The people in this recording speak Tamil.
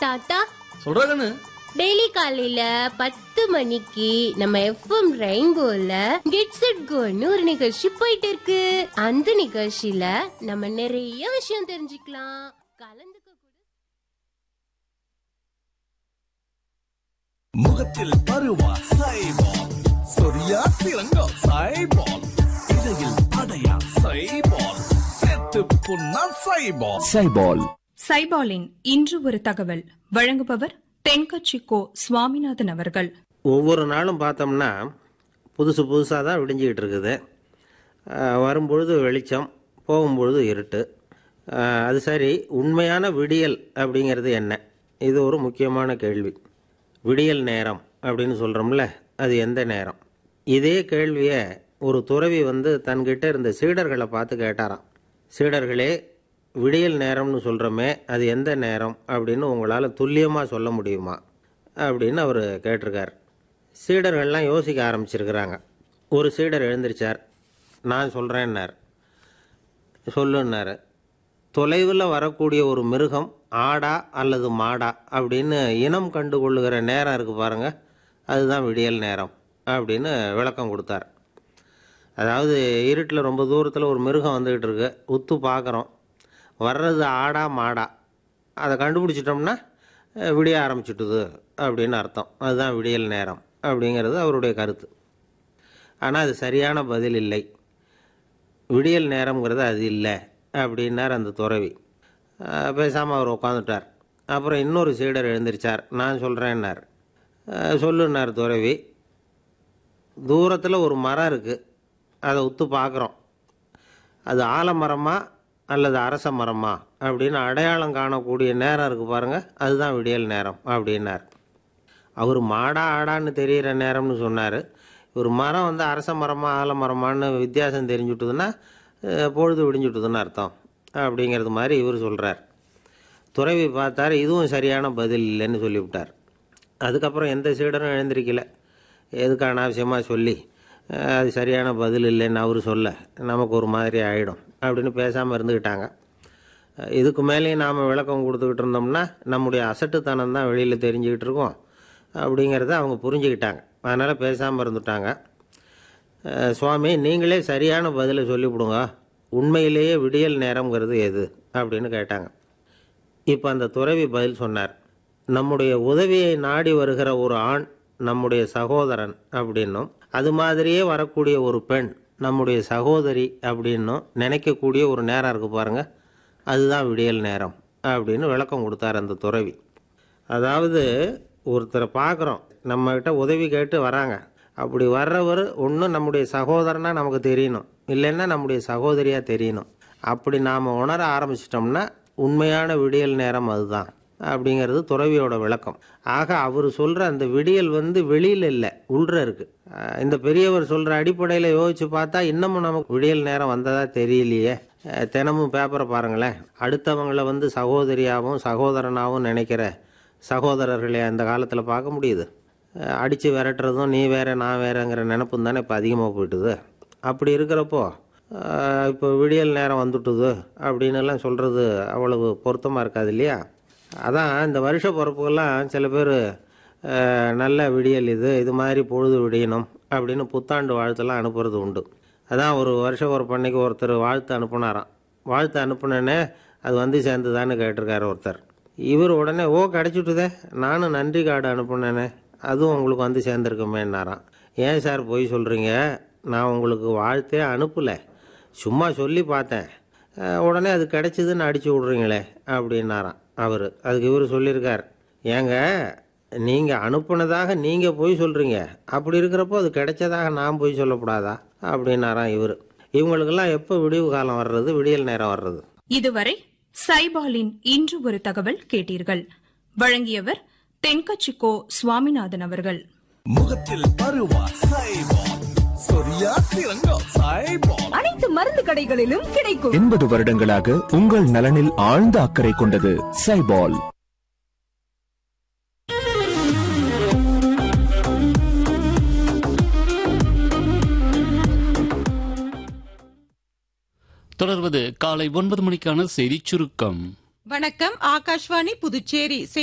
தாத்தா சொல்றா கண்ணு டெய்லி காலையில பத்து மணிக்கு நம்ம எஃப்எம் ரெயின்போல கெட்ஸ் இட் கோன்னு ஒரு நிகழ்ச்சி போயிட்டு இருக்கு அந்த நிகழ்ச்சியில நம்ம நிறைய விஷயம் தெரிஞ்சுக்கலாம் கலந்துக்க கூட முகத்தில் பருவா சைபால் சொரியா சிறங்கோ சைபால் இடையில் அடையா சைபால் செத்து புண்ணா சைபால் சைபால் சைபாலின் இன்று ஒரு தகவல் வழங்குபவர் தென்கட்சி கோ சுவாமிநாதன் அவர்கள் ஒவ்வொரு நாளும் பார்த்தோம்னா புதுசு புதுசாக தான் விடிஞ்சிக்கிட்டு இருக்குது ஆஹ் வரும்பொழுது வெளிச்சம் போகும்பொழுது இருட்டு ஆஹ் அது சரி உண்மையான விடியல் அப்படிங்கிறது என்ன இது ஒரு முக்கியமான கேள்வி விடியல் நேரம் அப்படின்னு சொல்கிறோம்ல அது எந்த நேரம் இதே கேள்வியை ஒரு துறவி வந்து தன்கிட்ட இருந்த சீடர்களை பார்த்து கேட்டாராம் சீடர்களே விடியல் நேரம்னு சொல்கிறோமே அது எந்த நேரம் அப்படின்னு உங்களால் துல்லியமாக சொல்ல முடியுமா அப்படின்னு அவர் கேட்டிருக்கார் சீடர்கள்லாம் யோசிக்க ஆரம்பிச்சிருக்கிறாங்க ஒரு சீடர் எழுந்திருச்சார் நான் சொல்கிறேன்னார் சொல்லுன்னாரு தொலைவில் வரக்கூடிய ஒரு மிருகம் ஆடா அல்லது மாடா அப்படின்னு இனம் கண்டு கொள்ளுகிற நேரம் இருக்குது பாருங்க அதுதான் விடியல் நேரம் அப்படின்னு விளக்கம் கொடுத்தார் அதாவது இருட்டில் ரொம்ப தூரத்தில் ஒரு மிருகம் வந்துக்கிட்டு இருக்கு உத்து பார்க்குறோம் வர்றது ஆடா மாடா அதை கண்டுபிடிச்சிட்டோம்னா அஹ், விடிய ஆரம்பிச்சுட்டுது அப்படின்னு அர்த்தம் அதுதான் விடியல் நேரம் அப்படிங்கிறது அவருடைய கருத்து ஆனால் அது சரியான பதில் இல்லை விடியல் நேரம்ங்கிறது அது இல்லை அப்படின்னார் அந்த துறவி பேசாமல் அவர் உட்காந்துட்டார் அப்புறம் இன்னொரு சீடர் எழுந்திருச்சார் நான் சொல்கிறேன்னார் சொல்லுன்னார் துறவி தூரத்தில் ஒரு மரம் இருக்குது அதை உத்து பார்க்குறோம் அது ஆலமரமா அல்லது அரச மரமா அப்படின்னு அடையாளம் காணக்கூடிய நேரம் இருக்குது பாருங்கள் அதுதான் விடியல் நேரம் அப்படின்னார் அவர் மாடா ஆடான்னு தெரிகிற நேரம்னு சொன்னார் ஒரு மரம் வந்து அரச மரமா ஆலமரமான்னு வித்தியாசம் தெரிஞ்சுட்டுதுன்னா அஹ், பொழுது விடிஞ்சுட்டுதுன்னு அர்த்தம் அப்படிங்கிறது மாதிரி இவர் சொல்கிறார் துறவி பார்த்தார் இதுவும் சரியான பதில் இல்லைன்னு சொல்லிவிட்டார் அதுக்கப்புறம் எந்த சீடரும் எழுந்திருக்கல எதுக்கு அனாவசியமாக சொல்லி அஹ், அது சரியான பதில் இல்லைன்னு அவர் சொல்ல நமக்கு ஒரு மாதிரி ஆகிடும் அப்படின்னு பேசாமல் இருந்துக்கிட்டாங்க அஹ், இதுக்கு மேலேயும் நாம் விளக்கம் கொடுத்துக்கிட்டு இருந்தோம்னா நம்முடைய அசட்டுத்தனம் தான் வெளியில் தெரிஞ்சுக்கிட்டு இருக்கோம் அப்படிங்கிறத அவங்க புரிஞ்சுக்கிட்டாங்க அதனால் பேசாமல் இருந்துட்டாங்க அஹ், சுவாமி நீங்களே சரியான பதிலை சொல்லிவிடுங்க உண்மையிலேயே விடியல் நேரம்ங்கிறது எது அப்படின்னு கேட்டாங்க இப்போ அந்த துறவி பதில் சொன்னார் நம்முடைய உதவியை நாடி வருகிற ஒரு ஆண் நம்முடைய சகோதரன் அப்படின்னும் அது மாதிரியே வரக்கூடிய ஒரு பெண் நம்முடைய சகோதரி அப்படின்னும் நினைக்கக்கூடிய ஒரு நேரம் இருக்கு பாருங்க அதுதான் விடியல் நேரம் அப்படின்னு விளக்கம் கொடுத்தார் அந்த துறவி அதாவது ஒருத்தரை பார்க்குறோம் நம்மக்கிட்ட உதவி கேட்டு வராங்க அப்படி வர்றவர் ஒன்று நம்முடைய சகோதரனாக நமக்கு தெரியணும் இல்லைன்னா நம்முடைய சகோதரியாக தெரியணும் அப்படி நாம் உணர ஆரம்பிச்சிட்டோம்னா உண்மையான விடியல் நேரம் அதுதான் அப்படிங்கிறது துறவியோட விளக்கம் ஆக அவர் சொல்கிற அந்த விடியல் வந்து வெளியில் இல்லை உள்ற இருக்குது இந்த பெரியவர் சொல்கிற அடிப்படையில் யோசித்து பார்த்தா இன்னமும் நமக்கு விடியல் நேரம் வந்ததா தெரியலையே அஹ், தினமும் பேப்பரை பாருங்களேன் அடுத்தவங்களை வந்து சகோதரியாகவும் சகோதரனாகவும் நினைக்கிற சகோதரர்களை அந்த காலத்தில் பார்க்க முடியுது அடித்து விரட்டுறதும் நீ வேற நான் வேறங்கிற நினப்பும் தானே இப்போ அதிகமாக போயிட்டுது அப்படி இருக்கிறப்போ அஹ், இப்போ விடியல் நேரம் வந்துட்டுது அப்படின்னு எல்லாம் சொல்கிறது அவ்வளவு பொருத்தமாக இருக்காது இல்லையா அதான் இந்த வருஷ பிறப்புக்கெல்லாம் சில பேர் நல்ல விடியல் இது இது மாதிரி பொழுது விடியணும் அப்படின்னு புத்தாண்டு வாழ்த்தெல்லாம் அனுப்புறது உண்டு அதான் ஒரு வருஷ பிறப்பு அன்னைக்கு ஒருத்தர் வாழ்த்து அனுப்புனாராம் வாழ்த்து அனுப்புனேனே அது வந்து சேர்ந்துதான்னு கேட்டிருக்காரு ஒருத்தர் இவர் உடனே ஓ கிடச்சிட்டுதே நானும் நன்றி கார்டு அனுப்புனேனே அதுவும் உங்களுக்கு வந்து சேர்ந்துருக்குமேன்னாராம் ஏன் சார் போய் சொல்கிறீங்க நான் உங்களுக்கு வாழ்த்தே அனுப்பலை சும்மா சொல்லி பார்த்தேன் அஹ், உடனே அது கிடைச்சிதுன்னு அடிச்சு விட்றீங்களே அப்படின்னாராம் அவர் அதுக்கு இவர் சொல்லியிருக்கார் ஏங்க நீங்கள் அனுப்புனதாக நீங்கள் போய் சொல்கிறீங்க அப்படி இருக்கிறப்போ அது கிடைச்சதாக நான் போய் சொல்லக்கூடாதா அப்படின்னாராம் இவர் இவங்களுக்கெல்லாம் எப்போ விடிவு காலம் வர்றது விடியல் நேரம் வர்றது இதுவரை சைபாலின் இன்று ஒரு தகவல் கேட்டீர்கள் வழங்கியவர் தென்கட்சி கோ சுவாமிநாதன் அவர்கள் முகத்தில் பருவா சைபால் சொரியா சிறங்கோ சைபால் அனைத்து மருந்து கடைகளிலும் கிடைக்கும் எண்பது வருடங்களாக உங்கள் நலனில் ஆழ்ந்த அக்கறை கொண்டது சைபால் தொடர்வது காலை ஒன்பது மணிக்கான செய்திச் சுருக்கம் வணக்கம் ஆகாஷ்வாணி புதுச்சேரி